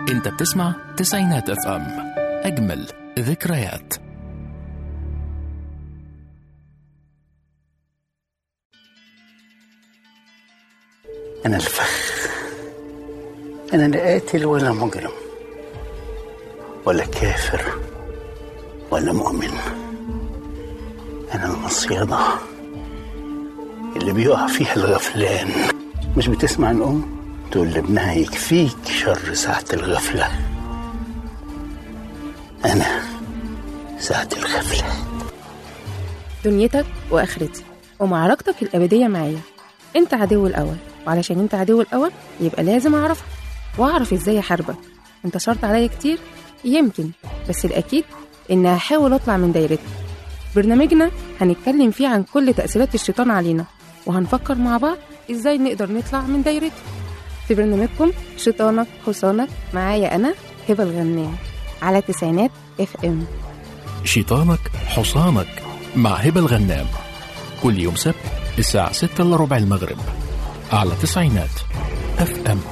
انت بتسمع تسعينات اف ام اجمل ذكريات أنا الفخ أنا لا قاتل ولا مجرم ولا كافر ولا مؤمن أنا المصيدة اللي بيقع فيها الغفلان مش بتسمع الأم تقول لابنها يكفيك شر ساعة الغفلة أنا ساعة الغفلة دنيتك واخرتي ومعركتك الابديه معايا انت عدو الاول وعلشان انت عدو الاول يبقى لازم اعرفك واعرف ازاي احاربك انت شرط عليا كتير يمكن بس الاكيد ان هحاول اطلع من دايرتك برنامجنا هنتكلم فيه عن كل تاثيرات الشيطان علينا وهنفكر مع بعض ازاي نقدر نطلع من دايرته في برنامجكم شيطانك حصانك معايا انا هبه الغنام على تسعينات اف ام شيطانك حصانك مع هبة الغنام كل يوم سبت الساعة 6 إلا ربع المغرب على تسعينات اف ام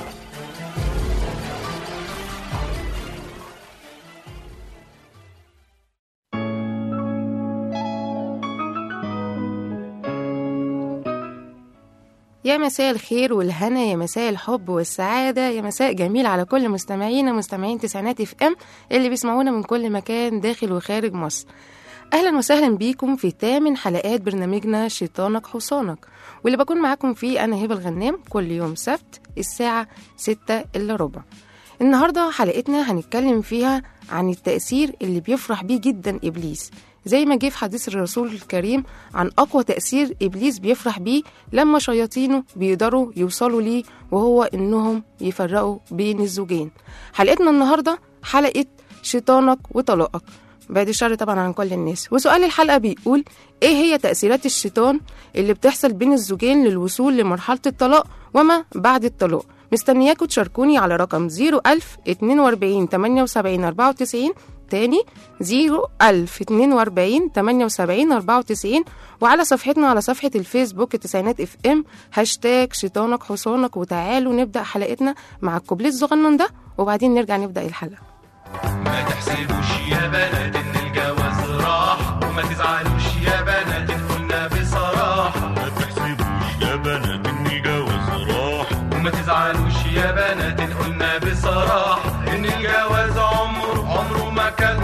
يا مساء الخير والهنا يا مساء الحب والسعادة يا مساء جميل على كل مستمعينا مستمعين تسعينات اف ام اللي بيسمعونا من كل مكان داخل وخارج مصر اهلا وسهلا بيكم في تامن حلقات برنامجنا شيطانك حصانك واللي بكون معاكم فيه انا هبه الغنام كل يوم سبت الساعة ستة الا ربع النهاردة حلقتنا هنتكلم فيها عن التأثير اللي بيفرح بيه جدا إبليس زي ما جه في حديث الرسول الكريم عن أقوى تأثير إبليس بيفرح بيه لما شياطينه بيقدروا يوصلوا ليه وهو إنهم يفرقوا بين الزوجين حلقتنا النهاردة حلقة شيطانك وطلاقك بعد الشر طبعا عن كل الناس وسؤال الحلقة بيقول ايه هي تأثيرات الشيطان اللي بتحصل بين الزوجين للوصول لمرحلة الطلاق وما بعد الطلاق مستنياكم تشاركوني على رقم 01000 42 78 94 تاني 01000 42 78 94 وعلى صفحتنا على صفحة الفيسبوك تسعينات اف ام هاشتاج شيطانك حصانك وتعالوا نبدأ حلقتنا مع الكوبليه الصغنن ده وبعدين نرجع نبدأ الحلقة ما تحسبوش يا بنات ان الجواز راح وما تزعلوش يا بنات ان قلنا بصراحة ما تحسبوش يا بنات ان الجواز راح وما تزعلوش يا بنات ان قلنا بصراحة ان الجواز عمره عمره ما كان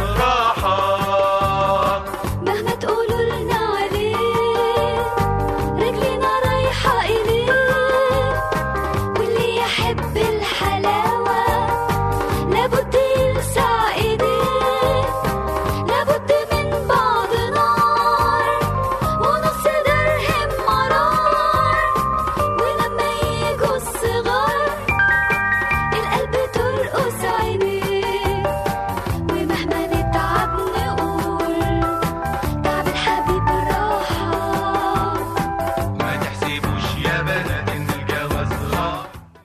راحة مهما تقولوا لنا عليه رجلينا رايحة إليه واللي يحب الحلاوة لابد يلسع إيديه لابد من بعض نار ونص درهم مرار ولما يجوا الصغار القلب ترقص عينيه ومهما نتعب نقول تعب الحبيب راحة ما تحسبوش يا بنات ان الجواز راح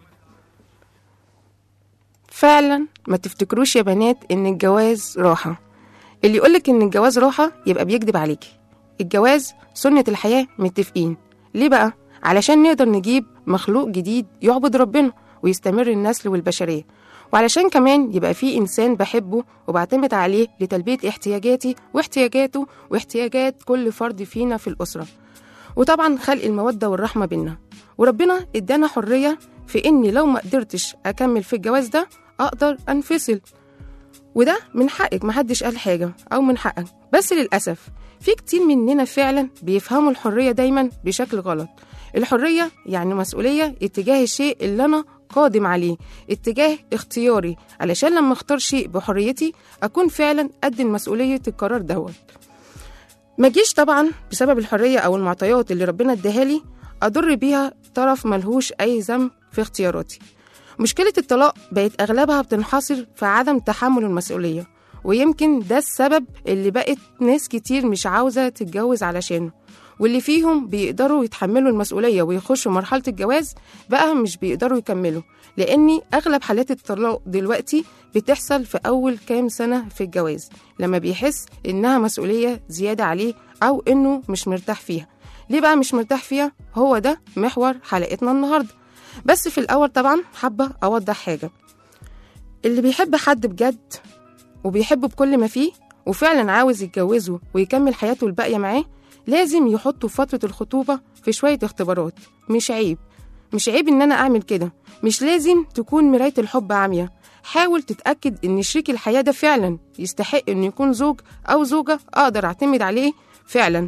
فعلا ما تفتكروش يا بنات ان الجواز راحة اللي يقولك ان الجواز راحة يبقى بيكذب عليكي الجواز سنة الحياة متفقين ليه بقى؟ علشان نقدر نجيب مخلوق جديد يعبد ربنا ويستمر النسل والبشرية وعلشان كمان يبقى في إنسان بحبه وبعتمد عليه لتلبية احتياجاتي واحتياجاته واحتياجات كل فرد فينا في الأسرة وطبعا خلق المودة والرحمة بينا وربنا ادانا حرية في إني لو ما قدرتش أكمل في الجواز ده أقدر أنفصل وده من حقك محدش قال حاجة أو من حقك بس للأسف في كتير مننا فعلا بيفهموا الحرية دايما بشكل غلط الحرية يعني مسؤولية اتجاه الشيء اللي أنا قادم عليه اتجاه اختياري علشان لما اختار شيء بحريتي أكون فعلا قد مسؤولية القرار دوت ما جيش طبعا بسبب الحرية أو المعطيات اللي ربنا اداها لي أضر بيها طرف ملهوش أي ذنب في اختياراتي مشكلة الطلاق بقت أغلبها بتنحصر في عدم تحمل المسؤولية ويمكن ده السبب اللي بقت ناس كتير مش عاوزة تتجوز علشانه واللي فيهم بيقدروا يتحملوا المسؤولية ويخشوا مرحلة الجواز بقى مش بيقدروا يكملوا لأن أغلب حالات الطلاق دلوقتي بتحصل في أول كام سنة في الجواز لما بيحس إنها مسؤولية زيادة عليه أو إنه مش مرتاح فيها ليه بقى مش مرتاح فيها هو ده محور حلقتنا النهارده بس في الأول طبعا حابة أوضح حاجة اللي بيحب حد بجد وبيحبه بكل ما فيه وفعلا عاوز يتجوزه ويكمل حياته الباقية معاه لازم يحطه في فترة الخطوبة في شوية اختبارات مش عيب مش عيب إن أنا أعمل كده مش لازم تكون مراية الحب عامية حاول تتأكد إن شريك الحياة ده فعلا يستحق إنه يكون زوج أو زوجة أقدر أعتمد عليه فعلا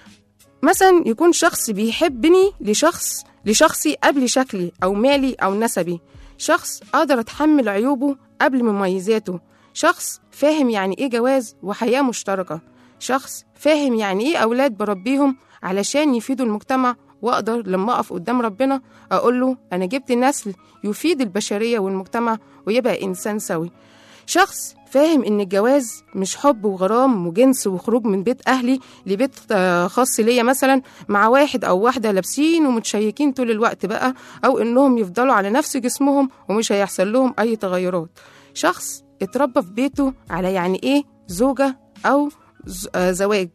مثلا يكون شخص بيحبني لشخص لشخصي قبل شكلي أو مالي أو نسبي شخص أقدر أتحمل عيوبه قبل مميزاته شخص فاهم يعني إيه جواز وحياة مشتركة شخص فاهم يعني إيه أولاد بربيهم علشان يفيدوا المجتمع وأقدر لما أقف قدام ربنا أقول له أنا جبت نسل يفيد البشرية والمجتمع ويبقى إنسان سوي شخص فاهم إن الجواز مش حب وغرام وجنس وخروج من بيت أهلي لبيت آه، خاص ليا مثلا مع واحد أو واحدة لابسين ومتشيكين طول الوقت بقى أو إنهم يفضلوا على نفس جسمهم ومش هيحصل لهم أي تغيرات شخص اتربى في بيته على يعني إيه زوجة أو ز- آه، زواج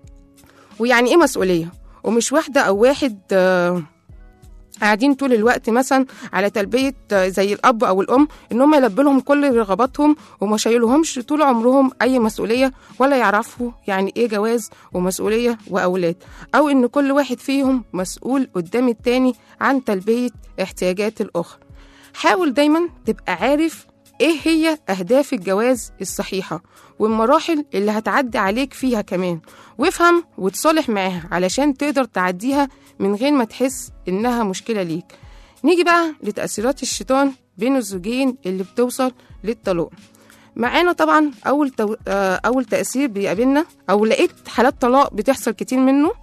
ويعني إيه مسؤولية ومش واحدة أو واحد آه، قاعدين طول الوقت مثلا على تلبية آه، زي الأب أو الأم إن هم يلبوا لهم كل رغباتهم وما شايلهمش طول عمرهم أي مسؤولية ولا يعرفوا يعني إيه جواز ومسؤولية وأولاد أو إن كل واحد فيهم مسؤول قدام التاني عن تلبية احتياجات الآخر حاول دايما تبقى عارف ايه هي اهداف الجواز الصحيحه والمراحل اللي هتعدي عليك فيها كمان وافهم وتصالح معاها علشان تقدر تعديها من غير ما تحس انها مشكله ليك نيجي بقى لتاثيرات الشيطان بين الزوجين اللي بتوصل للطلاق معانا طبعا اول تو... آه، اول تاثير بيقابلنا او لقيت حالات طلاق بتحصل كتير منه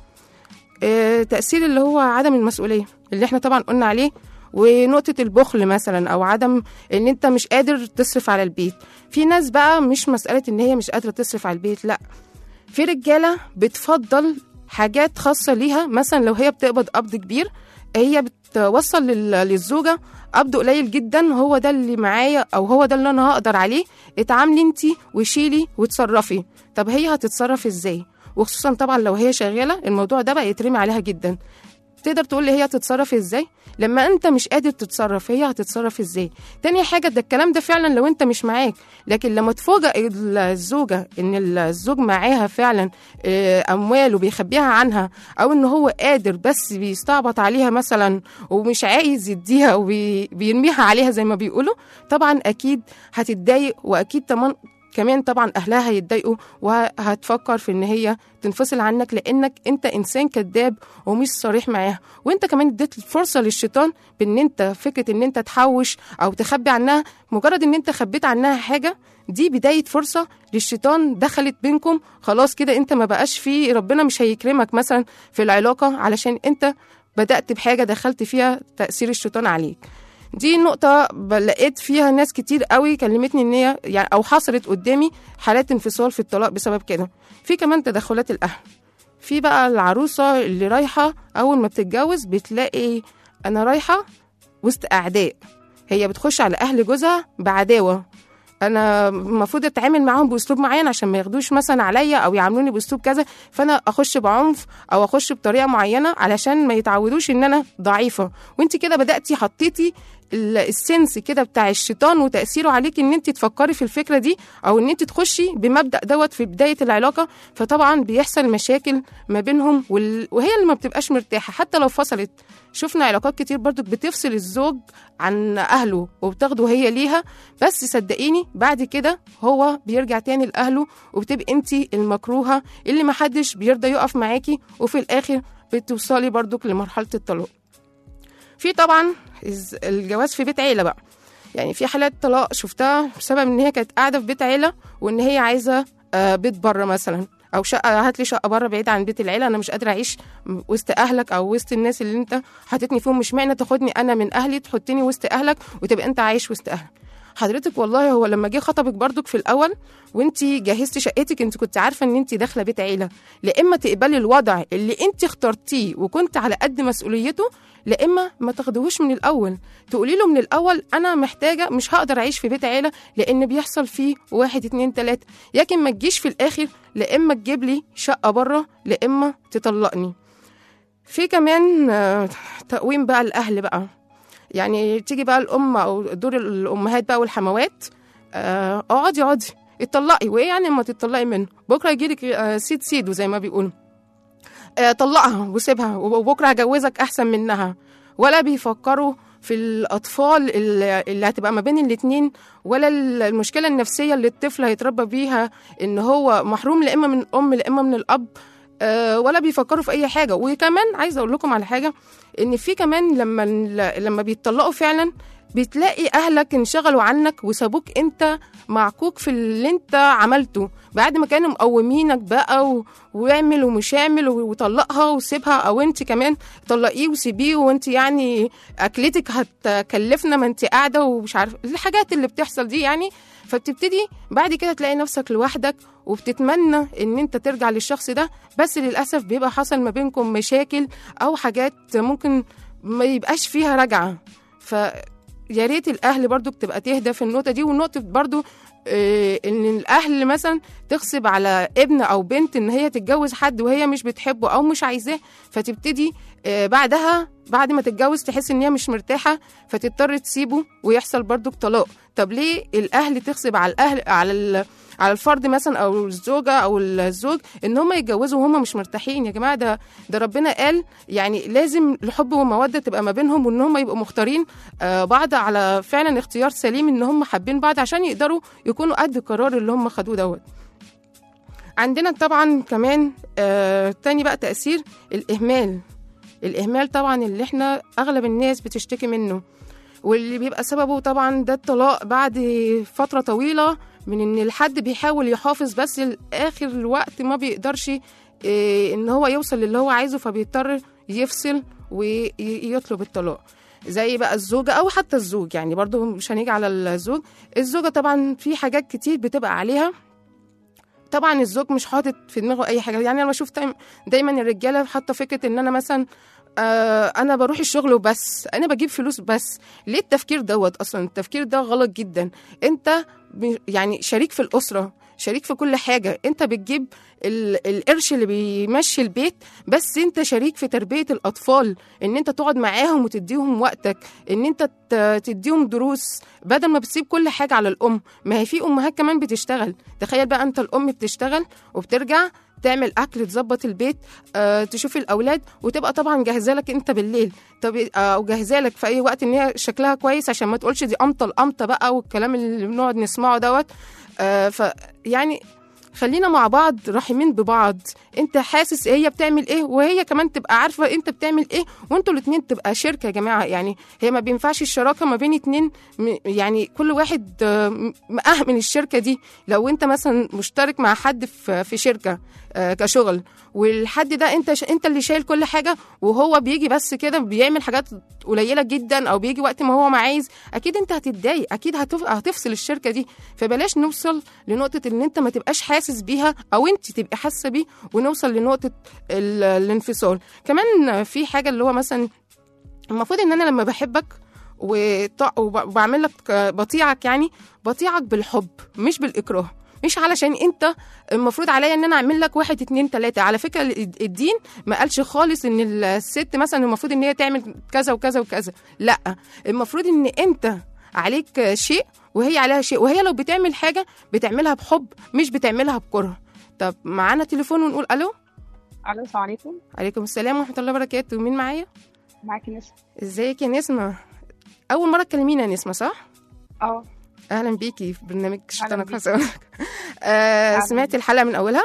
آه، تأثير اللي هو عدم المسؤولية اللي احنا طبعا قلنا عليه ونقطة البخل مثلا أو عدم إن أنت مش قادر تصرف على البيت في ناس بقى مش مسألة إن هي مش قادرة تصرف على البيت لأ في رجالة بتفضل حاجات خاصة ليها مثلا لو هي بتقبض قبض كبير هي بتوصل لل- للزوجة قبض قليل جدا هو ده اللي معايا أو هو ده اللي أنا هقدر عليه اتعاملي انتي وشيلي وتصرفي طب هي هتتصرف ازاي وخصوصا طبعا لو هي شغالة الموضوع ده بقى يترمي عليها جدا تقدر تقول لي هي تتصرف ازاي لما انت مش قادر تتصرف هي هتتصرف ازاي تاني حاجة ده الكلام ده فعلا لو انت مش معاك لكن لما تفوجئ الزوجة ان الزوج معاها فعلا آه، اموال وبيخبيها عنها او ان هو قادر بس بيستعبط عليها مثلا ومش عايز يديها وبيرميها عليها زي ما بيقولوا طبعا اكيد هتتضايق واكيد طبعا كمان طبعا اهلها هيتضايقوا وهتفكر في ان هي تنفصل عنك لانك انت انسان كذاب ومش صريح معاها وانت كمان اديت فرصه للشيطان بان انت فكره ان انت تحوش او تخبي عنها مجرد ان انت خبيت عنها حاجه دي بدايه فرصه للشيطان دخلت بينكم خلاص كده انت ما بقاش فيه ربنا مش هيكرمك مثلا في العلاقه علشان انت بدات بحاجه دخلت فيها تاثير الشيطان عليك دي نقطة ب- لقيت فيها ناس كتير قوي كلمتني ان هي يعني او حصلت قدامي حالات انفصال في الطلاق بسبب كده في كمان تدخلات الاهل في بقى العروسة اللي رايحة اول ما بتتجوز بتلاقي انا رايحة وسط اعداء هي بتخش على اهل جوزها بعداوة انا المفروض اتعامل معاهم باسلوب معين عشان ما ياخدوش مثلا عليا او يعاملوني باسلوب كذا فانا اخش بعنف او اخش بطريقه معينه علشان ما يتعودوش ان انا ضعيفه وانت كده بداتي حطيتي ال- السنس كده بتاع الشيطان وتاثيره عليك ان انت تفكري في الفكره دي او ان انت تخشي بمبدا دوت في بدايه العلاقه فطبعا بيحصل مشاكل ما بينهم وال... وهي اللي ما بتبقاش مرتاحه حتى لو فصلت شفنا علاقات كتير برضو بتفصل الزوج عن اهله وبتاخده هي ليها بس صدقيني بعد كده هو بيرجع تاني لاهله وبتبقي انت المكروهه اللي محدش بيرضى يقف معاكي وفي الاخر بتوصلي برضك لمرحله الطلاق في طبعا الز- الجواز في بيت عيله بقى يعني في حالات طلاق شفتها بسبب ان هي كانت قاعده في بيت عيله وان هي عايزه آه، بيت بره مثلا او شقه هات لي شقه بره بعيد عن بيت العيله انا مش قادره اعيش م- وسط اهلك او وسط الناس اللي انت حاططني فيهم مش معنى تاخدني انا من اهلي تحطني وسط اهلك وتبقى انت عايش وسط اهلك حضرتك والله هو لما جه خطبك برضك في الاول وانت جهزتي شقتك انت كنت عارفه ان انت داخله بيت عيله لا اما تقبلي الوضع اللي انت اخترتيه وكنت على قد مسؤوليته لا اما ما تاخدوهوش من الاول تقولي له من الاول انا محتاجه مش هقدر اعيش في بيت عيله لان بيحصل فيه واحد اتنين تلاته لكن ما تجيش في الاخر لا اما تجيب لي شقه بره لا اما تطلقني في كمان آه، تقويم بقى الاهل بقى يعني تيجي بقى الام او دور الامهات بقى والحموات آه، اقعدي اقعدي اتطلقي وايه يعني اما تتطلقي منه بكره يجيلك آه، سيد سيد وزي ما بيقولوا آه، طلقها وسيبها وبكره هجوزك احسن منها ولا بيفكروا في الاطفال اللي اللي هتبقى ما بين الاتنين ولا ال- المشكله النفسيه اللي الطفل هيتربى بيها ان هو محروم لا اما من الام لا اما من الاب آه، ولا بيفكروا في اي حاجه وكمان عايزه اقول لكم على حاجه ان في كمان لما لما بيتطلقوا فعلا بتلاقي اهلك انشغلوا عنك وسابوك انت معكوك في اللي انت عملته بعد ما كانوا مقومينك بقى و... واعمل ومش اعمل و- وطلقها وسيبها او انت كمان طلقيه وسيبيه وانت يعني اكلتك هتكلفنا ما انت قاعده ومش عارف الحاجات اللي بتحصل دي يعني فبتبتدي بعد كده تلاقي نفسك لوحدك وبتتمنى ان انت ترجع للشخص ده بس للاسف بيبقى حصل ما بينكم مشاكل او حاجات ممكن ما يبقاش فيها رجعه ف يا ريت الاهل برضو بتبقى تهدى في النقطه دي والنقطه برضو آه، ان الاهل مثلا تغصب على ابن او بنت ان هي تتجوز حد وهي مش بتحبه او مش عايزاه فتبتدي آه، بعدها بعد ما تتجوز تحس ان هي مش مرتاحه فتضطر تسيبه ويحصل برضو طلاق طب ليه الاهل تغصب على الاهل على ال- على الفرد مثلا او الزوجه او الزوج ان هم يتجوزوا وهم مش مرتاحين يا جماعه ده ده ربنا قال يعني لازم الحب والموده تبقى ما بينهم وان هم يبقوا مختارين آه، بعض على فعلا اختيار سليم ان هم حابين بعض عشان يقدروا يكونوا قد القرار اللي هم خدوه دوت عندنا طبعا كمان آه تاني بقى تأثير الإهمال الإهمال طبعا اللي احنا أغلب الناس بتشتكي منه واللي بيبقى سببه طبعا ده الطلاق بعد فترة طويلة من ان الحد بيحاول يحافظ بس لآخر الوقت ما بيقدرش إيه ان هو يوصل للي هو عايزه فبيضطر يفصل ويطلب الطلاق زي بقى الزوجة أو حتى الزوج يعني برضو مش هنيجي على الزوج الزوجة طبعا في حاجات كتير بتبقى عليها طبعا الزوج مش حاطط في دماغه اي حاجه يعني انا بشوف دايما, دايما الرجاله حاطه فكره ان انا مثلا آه انا بروح الشغل وبس انا بجيب فلوس بس ليه التفكير دوت اصلا التفكير ده غلط جدا انت ب- يعني شريك في الاسره شريك في كل حاجه انت بتجيب ال- القرش اللي بيمشي البيت بس انت شريك في تربيه الاطفال ان انت تقعد معاهم وتديهم وقتك ان انت ت- تديهم دروس بدل ما بتسيب كل حاجه على الام ما هي في امهات كمان بتشتغل تخيل بقى انت الام بتشتغل وبترجع تعمل اكل تظبط البيت آه، تشوف الاولاد وتبقى طبعا جاهزه لك انت بالليل طب او جاهزه لك في اي وقت ان هي شكلها كويس عشان ما تقولش دي قمطه القمطه بقى والكلام اللي بنقعد نسمعه دوت آه، ف يعني خلينا مع بعض رحمين ببعض انت حاسس هي بتعمل ايه وهي كمان تبقى عارفه انت بتعمل ايه وانتوا الاتنين تبقى شركه يا جماعه يعني هي ما بينفعش الشراكه ما بين اتنين م- يعني كل واحد آه، م- مأهمل الشركه دي لو انت مثلا مشترك مع حد في في شركه آه، كشغل والحد ده انت ش... انت اللي شايل كل حاجه وهو بيجي بس كده بيعمل حاجات قليله جدا او بيجي وقت ما هو ما عايز اكيد انت هتتضايق اكيد هتف... هتفصل الشركه دي فبلاش نوصل لنقطه ان انت ما تبقاش حاسس بيها او انت تبقى حاسه بيه ونوصل لنقطه ال... الانفصال كمان في حاجه اللي هو مثلا المفروض ان انا لما بحبك وط- وب- وبعمل لك بطيعك يعني بطيعك بالحب مش بالاكراه مش علشان انت المفروض عليا ان انا اعمل لك واحد اتنين تلاته على فكره ال- الدين ما قالش خالص ان الست مثلا المفروض ان هي تعمل كذا وكذا وكذا لا المفروض ان انت عليك شيء وهي عليها شيء وهي لو بتعمل حاجه بتعملها بحب مش بتعملها بكره طب معانا تليفون ونقول الو الو السلام عليكم عليكم السلام ورحمه الله وبركاته مين معايا معاكي نسمة ازيك يا نسمه اول مره تكلمينا يا نسمه صح اه اهلا بيكي في برنامج شيطانك بيكي. حسنك آه أهلاً سمعتي الحلقه من اولها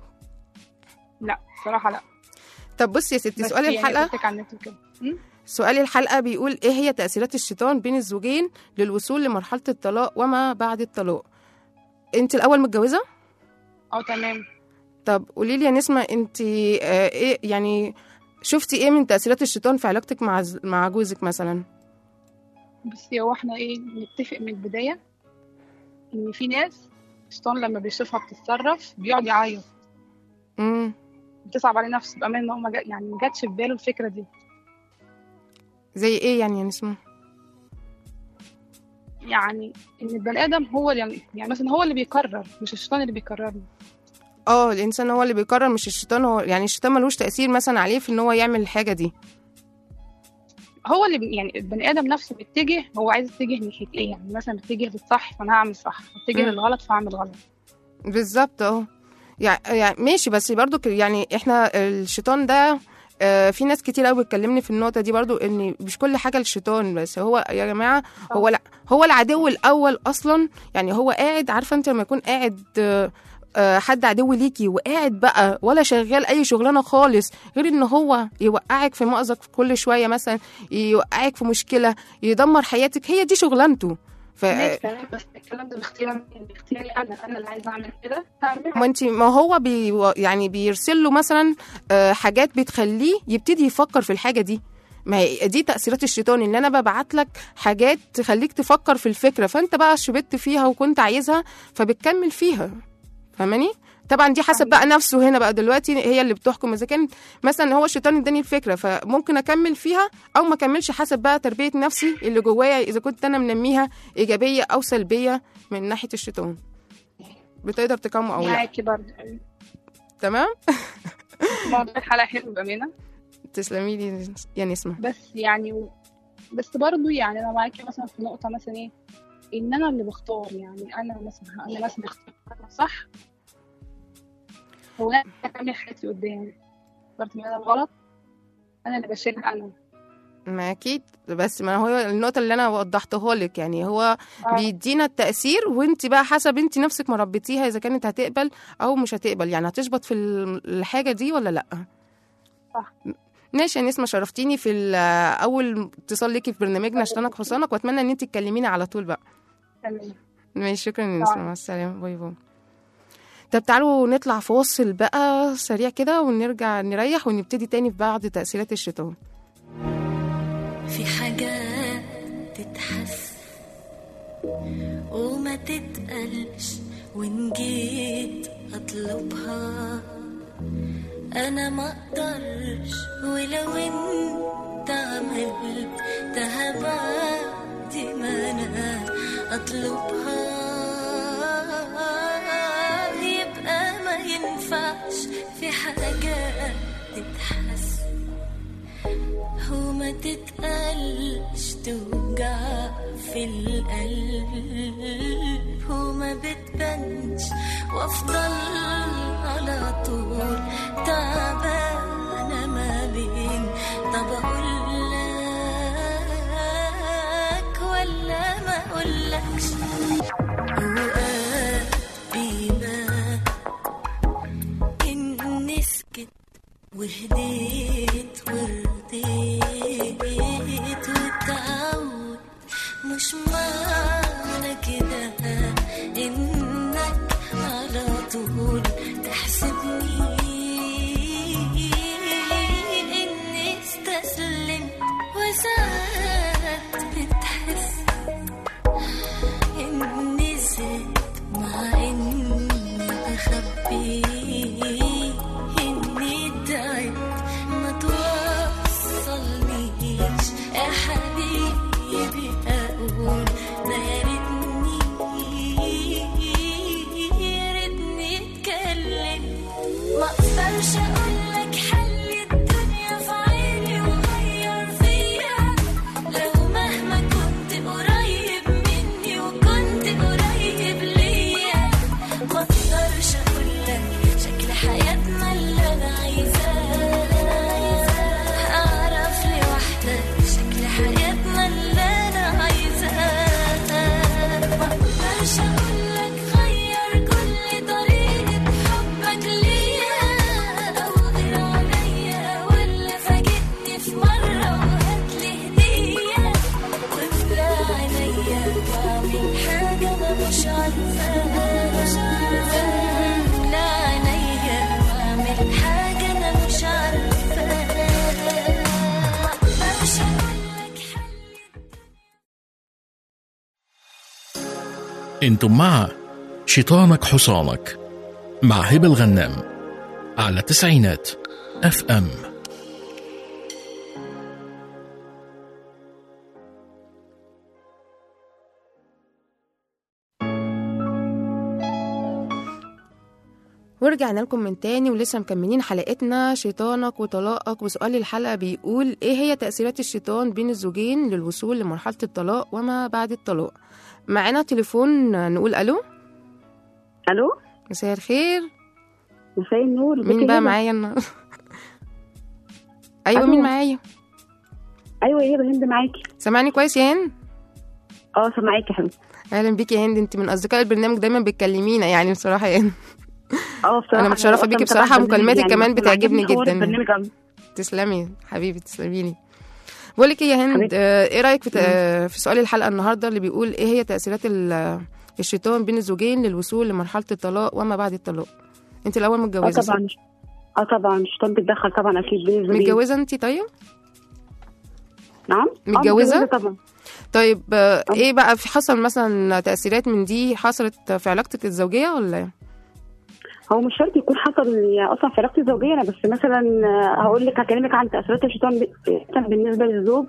لا بصراحة لا طب بصي يا ستي بس سؤال يعني الحلقه شفتك على النت وكده م? سؤال الحلقه بيقول ايه هي تاثيرات الشيطان بين الزوجين للوصول لمرحله الطلاق وما بعد الطلاق انت الاول متجوزه اه تمام طب قولي لي يا نسمه انت آه ايه يعني شفتي ايه من تاثيرات الشيطان في علاقتك مع ز- مع جوزك مثلا بصي هو احنا ايه نتفق من البداية ان في ناس الشيطان لما بيشوفها بتتصرف بيقعد يعيط امم بتصعب عليه نفسه بأمان ان هو ما جا- يعني ما جاتش في باله الفكرة دي زي ايه يعني يا نسمه يعني ان البني ادم هو اللي يعني, يعني مثلا هو اللي بيقرر مش الشيطان اللي بيقرر له اه الانسان هو اللي بيقرر مش الشيطان هو يعني الشيطان ملوش تاثير مثلا عليه في ان هو يعمل الحاجه دي هو اللي بي- يعني البني ادم نفسه بيتجه هو عايز يتجه ناحيه ايه يعني مثلا بيتجه للصح فانا هعمل صح بيتجه مم. للغلط فهعمل غلط بالظبط اه يعني يعني ماشي بس برضو ك- يعني احنا الشيطان ده آه، في ناس كتير قوي بتكلمني في النقطه دي برضو ان مش كل حاجه الشيطان بس هو يا جماعه هو لا هو العدو الاول اصلا يعني هو قاعد عارفه انت لما يكون قاعد آه، آه، حد عدو ليكي وقاعد بقى ولا شغال اي شغلانه خالص غير ان هو يوقعك في مأزق كل شويه مثلا يوقعك في مشكله يدمر حياتك هي دي شغلانته ف ماشي تمام بس الكلام ده باختيار مين؟ باختياري انا انا اللي عايزه اعمل كده هعملها ما انت ما هو بي يعني بيرسل له مثلا آه، حاجات بتخليه يبتدي يفكر في الحاجه دي ما هي دي تاثيرات الشيطان ان انا ببعت لك حاجات تخليك تفكر في الفكره فانت بقى شبت فيها وكنت عايزها فبتكمل فيها فاهماني طبعا دي حسب بقى نفسه هنا بقى دلوقتي هي اللي بتحكم اذا كان مثلا هو الشيطان اداني الفكره فممكن اكمل فيها او ما اكملش حسب بقى تربيه نفسي اللي جوايا اذا كنت انا منميها ايجابيه او سلبيه من ناحيه الشيطان بتقدر تقاومه او لا معاكي برضه تمام موضوع الحلقه حلو بامانه تسلمي لي يا نسمة بس يعني و... بس برضه يعني انا معاكي مثلا في نقطه مثلا ايه ان انا اللي بختار يعني انا مثلا انا مثلا اختار أنا صح هو انا اللي اكمل حياتي قدامي اخترت ان انا غلط انا اللي بشيلها انا ما اكيد بس ما هو النقطة اللي انا وضحتها لك يعني هو آه. بيدينا التأثير وانت بقى حسب انت نفسك مربيتيها اذا كانت هتقبل او مش هتقبل يعني هتشبط في ال- الحاجة دي ولا لا صح. ماشي يا نسمة شرفتيني في ال- اول اتصال ليكي في برنامجنا اشتنك حصانك واتمنى ان انت تكلميني على طول بقى تمام ماشي شكرا يا نسمة مع السلامة باي باي طب تعالوا نطلع فاصل بقى سريع كده ونرجع نريح ونبتدي تاني في بعض تأثيرات الشيطان في حاجات تتحس وما تتقلش وإن جيت أطلبها أنا ما أقدرش ولو أنت عملتها بعد ما أنا أطلبها يبقى ما ينفعش في حاجات تتحس وما تتقلش توجع في القلب وما بتبانش وافضل على طول تعبانة ما بين طب اقولك ولا ما اقولكش اوقات بيبان اني سكت وهديت ورضيت والتعود مش معنى كده انك على طول تحسبني اني استسلمت وساعات بتحس اني زدت مع اني بخبي اني تعبت ما توصلنيش يا حبيبي اقول ده يا ريتني يا ريتني اتكلم ما اقدرش اقولك حل الدنيا في عيني وغير فيا لو مهما كنت قريب مني وكنت قريب ليا ما اقدرش اقولك شكل حياتنا اللي انا عايزاه اعرف لوحدك شكل حياتنا اللي انا عايزاه ما اقدرش اقولك غير كل طريقة حبك ليا او غير عليا ولا فاجئني في مرة وهاتلي هدية واملى عينيا واعمل حاجة انا مش عارفاها مش عارفاها املى عينيا واعمل حاجة انا مش عارفاها ما اقدرش اقولك حل انتم مع شيطانك حصانك مع هبة الغنام على تسعينات اف ام ورجعنا لكم من تاني ولسه مكملين حلقتنا شيطانك وطلاقك وسؤال الحلقة بيقول ايه هي تأثيرات الشيطان بين الزوجين للوصول لمرحلة الطلاق وما بعد الطلاق معانا تليفون نقول الو الو مساء الخير مساء النور ازيك مين يا بقى هبة؟ معايا النهارده ايوه ألو. مين معايا ايوه يا هبه هند معاكي سامعني كويس يا هند اه سامعاكي يا حبيبتي اهلا بيكي يا هند انت من اصدقاء البرنامج دايما بتكلمينا يعني بصراحه يا هند اه بصراحه أنا متشرفة أصلاً بيكي متابعة بصراحة، البرنامج مكالماتك كمان أصلاً بتعجبني عاجبني حوار جداً. البرنامج أوي. تسلمي حبيبي تسلميلي بقول لك إيه يا هند حبيبتي. آه، ايه رايك في ت- آه، في سؤال الحلقه النهارده اللي بيقول ايه هي تاثيرات ال- الشيطان بين الزوجين للوصول لمرحله الطلاق وما بعد الطلاق انت الاول اه متجوزه صح؟ طبعا اه طبعا الشيطان بيتدخل طبعا اكيد بين الزوجين متجوزه انت طيب نعم آه، متجوزة؟ طبعا طيب آه، ايه بقى في حصل مثلا تاثيرات من دي حصلت في علاقتك الزوجيه ولا إيه؟ هو مش شرط يكون حصل يعني اصلا في علاقتي الزوجيه انا بس مثلا آه، هقول لك هكلمك عن تاثيرات الشيطان ب- مثلاً بالنسبه للزوج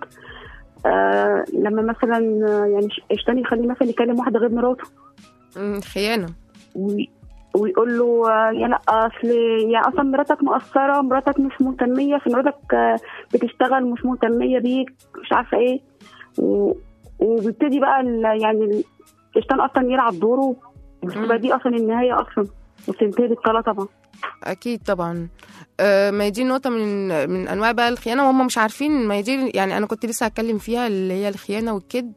آه لما مثلا آه، يعني ش- الشيطان يخليه مثلا يكلم واحده غير مراته مم، خيانه وي- ويقول له آه، يا لا اصل يعني اصلا مراتك مقصره مراتك مش مهتميه في مراتك آه، بتشتغل مش مهتميه بيك مش عارفه ايه و- وبيبتدي بقى ال- يعني ال- الشيطان اصلا يلعب دوره بتبقى دي اصلا النهايه اصلا وبتنتهي بالطلاق طبعا اكيد طبعا آه، ما هي دي نقطه من من انواع بقى الخيانه وهم مش عارفين ما هي دي يعني انا كنت لسه هتكلم فيها اللي هي الخيانه والكذب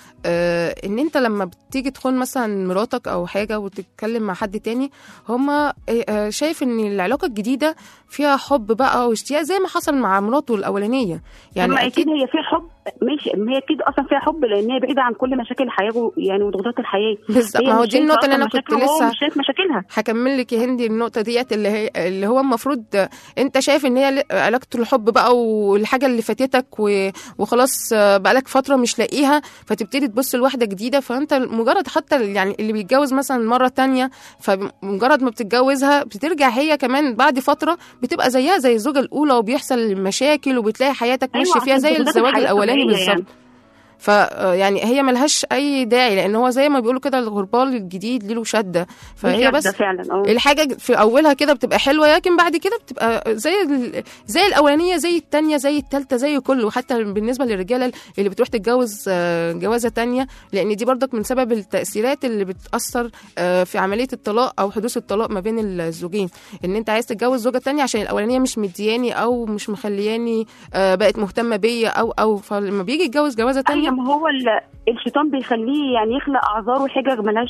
آه، ان انت لما بتيجي تخون مثلا مراتك او حاجه وتتكلم مع حد تاني هما آه، آه، شايف ان العلاقه الجديده فيها حب بقى واشتياق زي ما حصل مع مراته الاولانيه يعني يعني اكيد هي فيها حب ماشي ما هي اكيد اصلا فيها حب لان هي بعيده عن كل مشاكل الحياه و- يعني وضغوطات الحياه بالظبط هي ما هو مش دي شايفة النقطه اللي أصلاً انا كنت مشاكله وهو لسه مش شايف مشاكلها هكمل لك يا هندي النقطة ديت اللي هي اللي هو المفروض انت شايف ان هي علاقة الحب بقى والحاجة اللي فاتتك و- وخلاص بقالك فترة مش لاقيها فتبتدي تبص لواحدة جديدة فانت مجرد حتى يعني اللي بيتجوز مثلا مرة تانية فمجرد ما بتتجوزها بترجع هي كمان بعد فترة بتبقى زيها زي الزوجة الأولى وبيحصل مشاكل وبتلاقي حياتك أيوة، ماشية فيها عشان زي ضغوطات الزواج الحياة الأولاني الطبيعية بالظبط يعني. ف يعني هي ملهاش اي داعي لان هو زي ما بيقولوا كده الغربال الجديد له شده فهي مش بس واحدة فعلا اه الحاجه في اولها كده بتبقى حلوه لكن بعد كده بتبقى زي ال- زي الاولانيه زي التانية زي التالتة زي كله حتى بالنسبه للرجاله اللي بتروح تتجوز آه، جوازه تانية لان دي برضك من سبب التاثيرات اللي بتاثر آه، في عمليه الطلاق او حدوث الطلاق ما بين الزوجين ان انت عايز تتجوز زوجه تانية عشان الاولانيه مش مدياني او مش مخلياني آه، بقت مهتمه بيا او او فلما بيجي يتجوز جوازه ايوه تانية ما هو ال- الشيطان بيخليه يعني يخلق اعذار وحجج ملهاش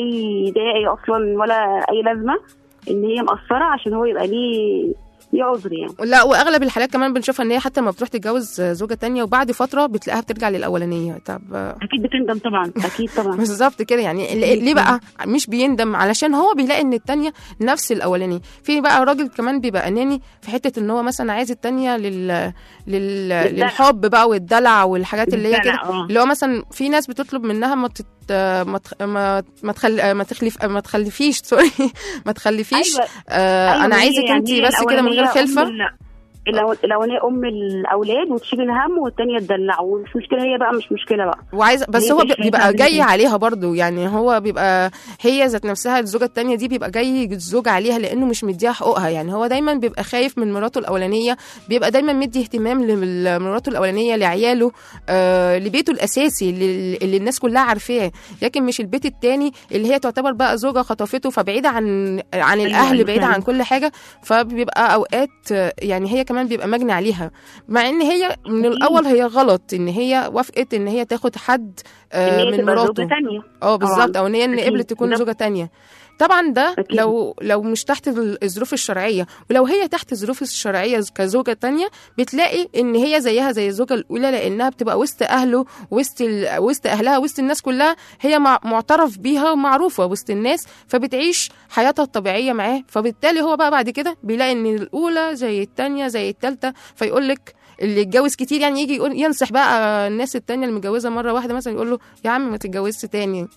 اي داعي اصلا ولا اي لازمه ان هي مقصره عشان هو يبقى ليه ليه عذر يعني لا واغلب الحالات كمان بنشوفها ان هي حتى لما بتروح تتجوز زوجه تانية وبعد فتره بتلاقيها بترجع للاولانيه طب اكيد بتندم طبعا اكيد طبعا بالظبط كده يعني ل- ليه بقى مش بيندم علشان هو بيلاقي ان التانية نفس الاولاني في بقى راجل كمان بيبقى اناني في حته ان هو مثلا عايز التانية لل... لل... للدلع. للحب بقى والدلع والحاجات اللي هي الدلع، كده اه. اللي هو مثلا في ناس بتطلب منها ما تت... ما تخ... ما ما, تخل... ما تخلف ما تخلفيش سوري ما تخلفيش أيوة. آه أيوة، انا ما هي عايزك يعني انت هي بس كده من غير الأولانية خلفه أم ال- الأول- الاولانيه ام الاولاد وتشيل الهم والتانيه تدلع ومش مشكله هي بقى مش مشكله بقى وعايز بس هي هو مش بيبقى شايفة جاي إيه. عليها برضو يعني هو بيبقى هي ذات نفسها الزوجه التانية دي بيبقى جاي الزوج عليها لانه مش مديها حقوقها يعني هو دايما بيبقى خايف من مراته الاولانيه بيبقى دايما مدي اهتمام لمراته الاولانيه لعياله آه لبيته الاساسي اللي, اللي الناس كلها عارفاه لكن مش البيت التاني اللي هي تعتبر بقى زوجه خطفته فبعيده عن عن الاهل أيوة بعيده فعلا. عن كل حاجه فبيبقى اوقات آه، يعني هي كمان بيبقى مجني عليها مع ان هي من أكيد. الاول هي غلط ان هي وافقت ان هي تاخد حد آه، ان هي من تبقى مراته زوجه تانيه اه بالظبط او ان هي ان أكيد. قبلت تكون ده- زوجه تانية طبعا ده أكيد. لو لو مش تحت ال- الظروف الشرعيه ولو هي تحت الظروف الشرعيه كزوجه تانية بتلاقي ان هي زيها زي الزوجه الاولى لانها بتبقى وسط اهله وسط ال... وسط اهلها وسط الناس كلها هي مع... معترف بيها ومعروفه وسط الناس فبتعيش حياتها الطبيعيه معاه فبالتالي هو بقى بعد كده بيلاقي ان الاولى زي التانية زي التالتة فيقول لك اللي اتجوز كتير يعني يجي يقول ينصح بقى الناس التانية اللي متجوزه مره واحده مثلا يقول له يا عم ما تتجوزش تاني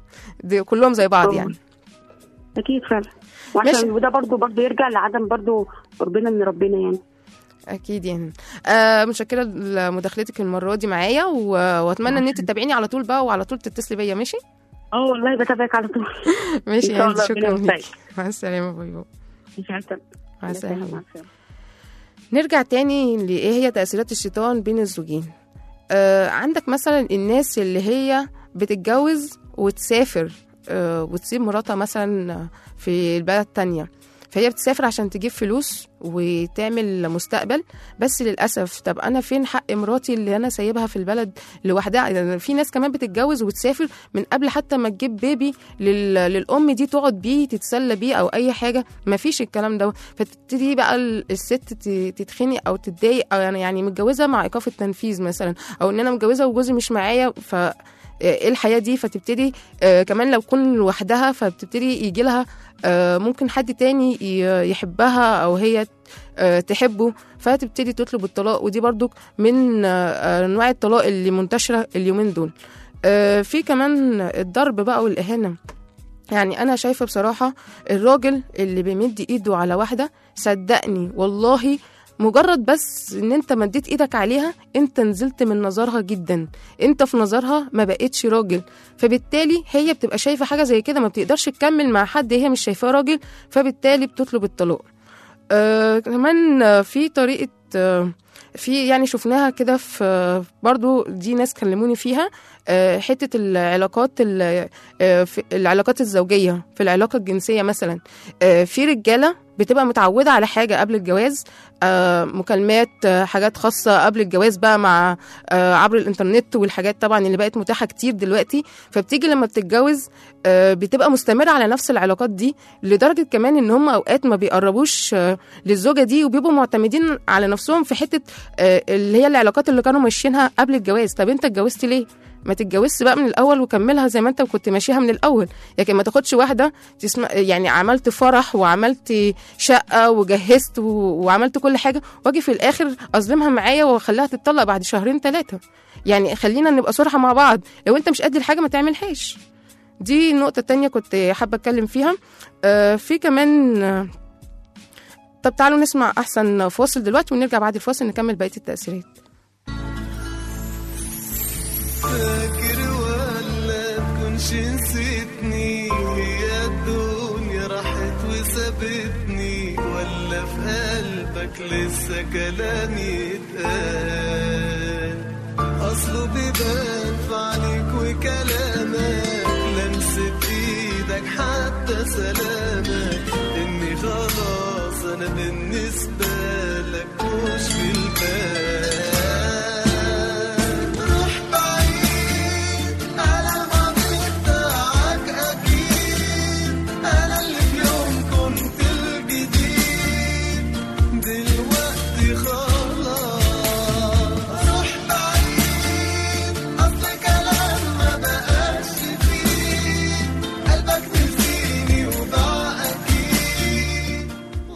دي كلهم زي بعض آه. يعني اكيد فعلا ماشي. وعشان وده برضو برضو يرجع لعدم برضو قربنا من ربنا يعني اكيد يعني آه متشكره لمداخلتك المره دي معايا و- واتمنى ان انت تتابعيني على طول بقى وعلى طول تتصلي بيا ماشي اه والله بتابعك على طول ماشي إن شاء يعني الله شكرا ربنا ليكي يوفقك. مع السلامه باي باي مش عارفه مع السلامه مع السلامه نرجع تاني لإيه هي تأثيرات الشيطان بين الزوجين آه عندك مثلا الناس اللي هي بتتجوز وتسافر آه وتسيب مراتها مثلا في البلد تانية فهي بتسافر عشان تجيب فلوس وتعمل مستقبل بس للأسف طب أنا فين حق مراتي اللي أنا سايبها في البلد لوحدها يعني في ناس كمان بتتجوز وتسافر من قبل حتى ما تجيب بيبي لل... للأم دي تقعد بيه تتسلى بيه أو أي حاجة مفيش الكلام ده فتبتدي بقى ال- الست ت- تتخنق أو تتضايق أو يعني يعني متجوزة مع إيقاف التنفيذ مثلا أو إن أنا متجوزة وجوزي مش معايا ف ايه الحياه دي فتبتدي آه كمان لو تكون لوحدها فبتبتدي يجي لها آه ممكن حد تاني ي- يحبها او هي آه تحبه فتبتدي تطلب الطلاق ودي برضو من آه، آه، انواع الطلاق اللي منتشره اليومين دول آه في كمان الضرب بقى والاهانه يعني انا شايفه بصراحه الراجل اللي بيمد ايده على واحده صدقني والله مجرد بس ان انت مديت ايدك عليها انت نزلت من نظرها جدا انت في نظرها ما بقتش راجل فبالتالي هي بتبقى شايفه حاجه زي كده ما بتقدرش تكمل مع حد هي مش شايفاه راجل فبالتالي بتطلب الطلاق آه كمان آه، في طريقه آه في يعني شفناها كده في آه، برضو دي ناس كلموني فيها آه، حته العلاقات ال- آه، في العلاقات الزوجيه في العلاقه الجنسيه مثلا آه، في رجاله بتبقى متعوده على حاجه قبل الجواز آه، مكالمات آه، حاجات خاصه قبل الجواز بقى مع آه، عبر الانترنت والحاجات طبعا اللي بقت متاحه كتير دلوقتي فبتيجي لما بتتجوز آه، بتبقى مستمره على نفس العلاقات دي لدرجه كمان ان هم اوقات ما بيقربوش آه، للزوجه دي وبيبقوا معتمدين على نفسهم في حته آه، اللي هي العلاقات اللي كانوا ماشيينها قبل الجواز طب انت اتجوزت ليه ما تتجوزش بقى من الاول وكملها زي ما انت كنت ماشيها من الاول لكن ما تاخدش واحده تسمع يعني عملت فرح وعملت شقه وجهزت و... وعملت كل حاجه واجي في الاخر اظلمها معايا واخليها تتطلق بعد شهرين ثلاثه يعني خلينا نبقى صراحه مع بعض لو انت مش قد الحاجه ما تعملهاش دي النقطه التانية كنت حابه اتكلم فيها آه في كمان آه، طب تعالوا نسمع احسن فاصل دلوقتي ونرجع بعد الفاصل نكمل بقيه التاثيرات فاكر ولا تكونش نسيتني ويا الدنيا راحت وسابتني ولا في قلبك لسه كلام يتقال اصله بيبان في عليك وكلامك لمسة ايدك حتى سلامك اني خلاص انا بالنسبة لك مش في البال روح بعيد على الماضي بتاعك اكيد انا اللي في يوم كنت الجديد دلوقتي خلاص روح بعيد اصل كلام ما بقاش فيه قلبك نسيني وضاع اكيد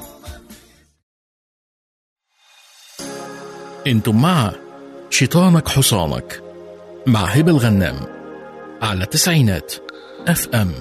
انتم مع شيطانك حصانك مع هبة الغنام على تسعينات اف ام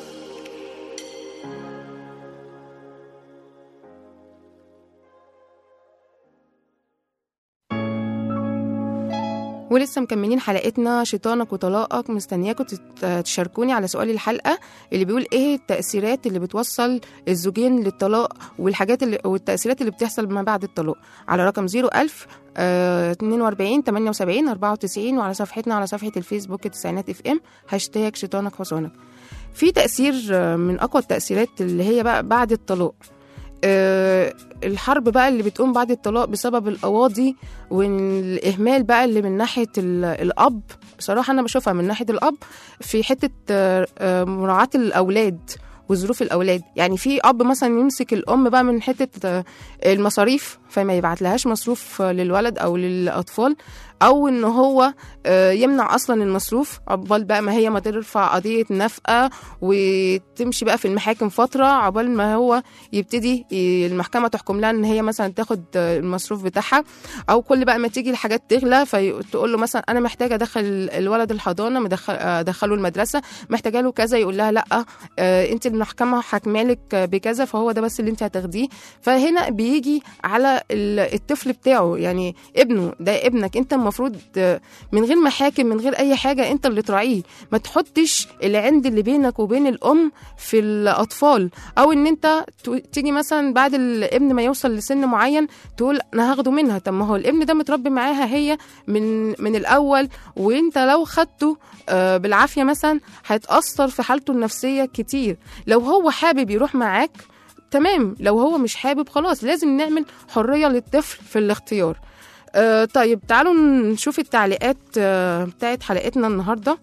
ولسه مكملين حلقتنا شيطانك وطلاقك مستنياكم تت- تشاركوني على سؤال الحلقه اللي بيقول ايه التاثيرات اللي بتوصل الزوجين للطلاق والحاجات اللي والتاثيرات اللي بتحصل ما بعد الطلاق على رقم 01000 آه 42 78 94 وعلى صفحتنا على صفحه الفيسبوك تسعينات اف ام هاشتاج شيطانك حصانك في تاثير آه، من اقوى التاثيرات اللي هي بقى بعد الطلاق آه، الحرب بقى اللي بتقوم بعد الطلاق بسبب القواضي والاهمال بقى اللي من ناحيه ال- الاب بصراحه انا بشوفها من ناحيه الاب في حته آه، آه، مراعاه الاولاد وظروف الاولاد يعني في اب مثلا يمسك الام بقى من حته آه، المصاريف فما يبعت لهاش مصروف آه، للولد او للاطفال او ان هو آه، يمنع اصلا المصروف عقبال بقى ما هي ما ترفع قضيه نفقه وتمشي بقى في المحاكم فتره عقبال ما هو يبتدي ي- المحكمه تحكم لها ان هي مثلا تاخد آه، المصروف بتاعها او كل بقى ما تيجي الحاجات تغلى فتقول له مثلا انا محتاجه ادخل الولد الحضانه مدخل ادخله المدرسه محتاجه له كذا يقول لها لا آه، انت المحكمه حاكمالك بكذا فهو ده بس اللي انت هتاخديه فهنا بيجي على ال- الطفل بتاعه يعني ابنه ده ابنك انت المفروض آه، من غير محاكم من غير اي حاجه انت اللي تراعيه ما تحطش العند اللي بينك وبين الام في الاطفال او ان انت تو- تيجي مثلا بعد الابن ما يوصل لسن معين تقول انا هاخده منها طب ما هو الابن ده متربي معاها هي من من الاول وانت لو خدته آه، بالعافيه مثلا هيتاثر في حالته النفسيه كتير لو هو حابب يروح معاك تمام لو هو مش حابب خلاص لازم نعمل حريه للطفل في الاختيار آه طيب تعالوا نشوف التعليقات آه بتاعت حلقتنا النهارده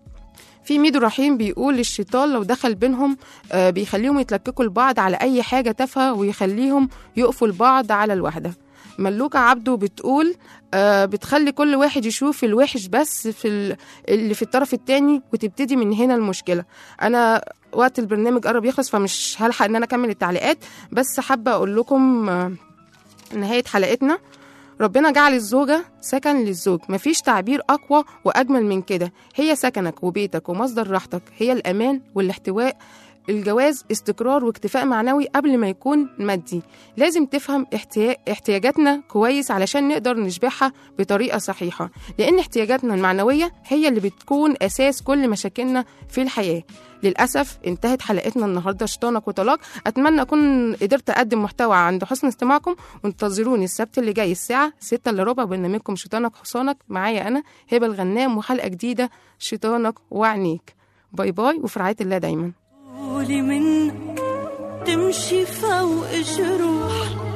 في ميدو رحيم بيقول الشيطان لو دخل بينهم آه بيخليهم يتلككوا لبعض على اي حاجه تافهه ويخليهم يقفوا لبعض على الوحده ملوكة عبده بتقول آه بتخلي كل واحد يشوف الوحش بس في ال- اللي في الطرف التاني وتبتدي من هنا المشكلة أنا وقت البرنامج قرب يخلص فمش هلحق إن أنا أكمل التعليقات بس حابة أقول لكم آه نهاية حلقتنا ربنا جعل الزوجة سكن للزوج مفيش تعبير أقوى وأجمل من كده هي سكنك وبيتك ومصدر راحتك هي الأمان والاحتواء الجواز استقرار واكتفاء معنوي قبل ما يكون مادي لازم تفهم احتيا- احتياجاتنا كويس علشان نقدر نشبعها بطريقة صحيحة لأن احتياجاتنا المعنوية هي اللي بتكون أساس كل مشاكلنا في الحياة للأسف انتهت حلقتنا النهاردة شيطانك وطلاق أتمنى أكون قدرت أقدم محتوى عند حسن استماعكم وانتظروني السبت اللي جاي الساعة 6 إلا ربع برنامجكم شيطانك حصانك معايا أنا هبة الغنام وحلقة جديدة شيطانك وعنيك باي باي وفي رعاية الله دايما طولي منك تمشي فوق جروح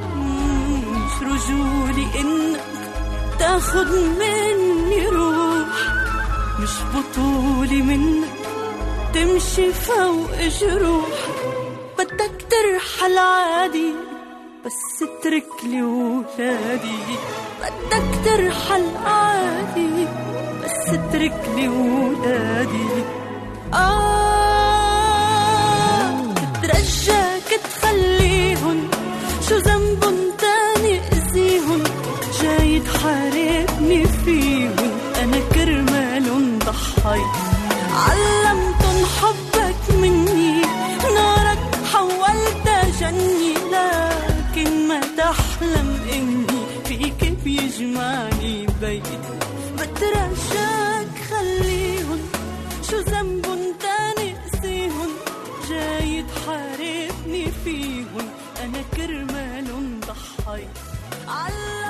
مم، مش رجولي انك تاخد مني روح مش بطولي منك تمشي فوق جروح بدك ترحل عادي بس اترك لي ولادي بدك ترحل عادي بس اترك لي ولادي آه تترجاك تخليهن شو ذنبن تاني أذيهن جاي تحاربني فيهن أنا كرمالن ضحيت علمتن حبك مني نارك حولتها جني لكن ما تحلم إني فيك بيجمعني بيت بترجاك خليهن شو ذنبن تاني أسيهن جاي تحاربني فيهن أنا كرمالن ضحيت على